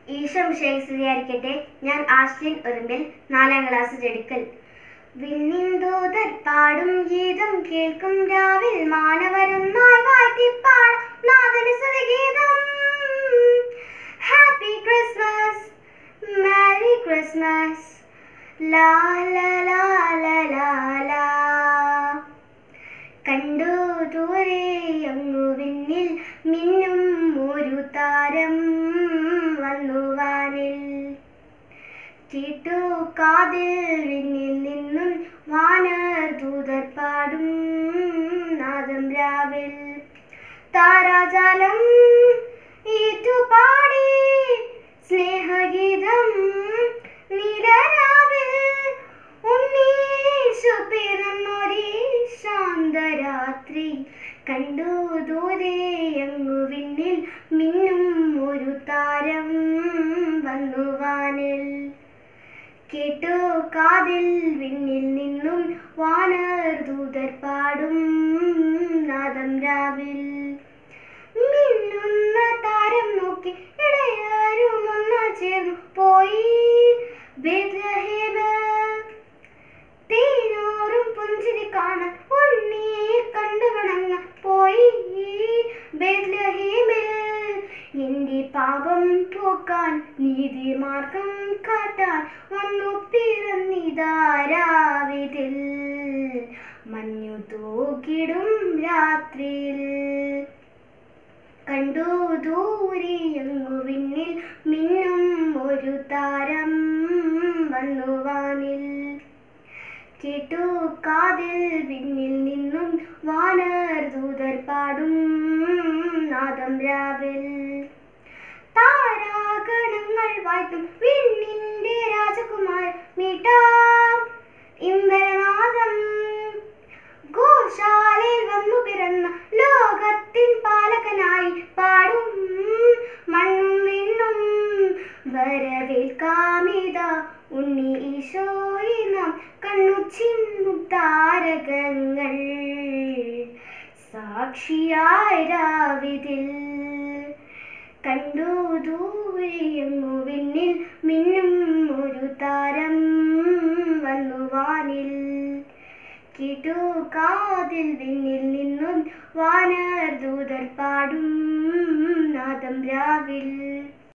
ഈശോ വിശേഷിയായിരിക്കട്ടെ ഞാൻ ആശ്ലിൻ ഒരുമ്പിൽ നാലാം ക്ലാസ് ജഡിക്കൽ വിണ്ണിന്തോതർ പാടും ഗീതം കേൾക്കും രാവിൽ മാനവരൊന്നായി വാഴ്ത്തിപ്പാടും നാദന ഗീതം ഹാപ്പി ക്രിസ്മസ് മാരി ക്രിസ്മസ് ലാ ലാ ലാ ലാ ലാ ലാ കണ്ടു ദൂരെ അങ്ങു വിണ്ണിൽ മിന്നും ഒരു താരം വന്നു വാനിൽ കേട്ടു കാതിൽ വിണ്ണിൽ നിന്നും വാനർ ദൂതർ പാടും നാദം രാവിൽ താരാജാലം ഏറ്റുപാടി സ്നേഹഗീതം നിലരാവിൽ ഉണ്ണീശു പിറന്നൊരീ ശാന്തരാത്രി കണ്ടു ദൂരെ അങ്ങു വിണ്ണിൽ മിന്നും ഒരു താരം വന്നു വാനിൽ കേട്ടു കാതിൽ വിണ്ണിൽ നിന്നും വാനർ ദൂതർ പാടും നാദം രാവിൽ മിന്നുന്ന താരം നോക്കി ഇടയാരും ഒന്നാ ചേർന്നു പോയി ബേത്ലഹേമ് തേനോറും പുഞ്ചിരി കാണാൻ ഉണ്ണിയെ കണ്ടു വണങ്ങ പോയി ബേത്ലഹേമിൽ എന്റെ പാപം പോക്കാൻ നീതി മാർഗം കാട്ടാൻ വന്നു പിറന്നിതാരാവിതിൽ മഞ്ഞു തൂക്കിടും രാത്രിയിൽ കണ്ടു ദൂരെയങ്ങു വിണ്ണിൽ മിന്നും ഒരു താരം വന്നു വാനിൽ കേട്ടു കാതിൽ വിണ്ണിൽ നിന്നും വാനർ ദൂതർ പാടും നാദം രാവിൽ താരാഗണങ്ങൾ വാഴ്ത്തും വിണ്ണിന്റെ രാജകുമാർ മീട്ടാം ഇന്ദ്രനാഥം ഗോശാലയിൽ വന്നു പിറന്ന ലോകത്തിൻ പാലകനായി പാടും മണ്ണും വിണ്ണും വരവേൽക്കാമിത ഉണ്ണി ഈശോയെ നാം കണ്ണു ചിമ്മും താരകങ്ങൾ സാക്ഷിയായ രാവിതിൽ കണ്ടു ദൂരെയങ്ങു വിണ്ണിൽ മിന്നും ഒരു താരം വന്നു വാനിൽ കേട്ടു കാതിൽ വിണ്ണിൽ നിന്നും വാനർ ദൂതർ പാടും നാദം രാവിൽ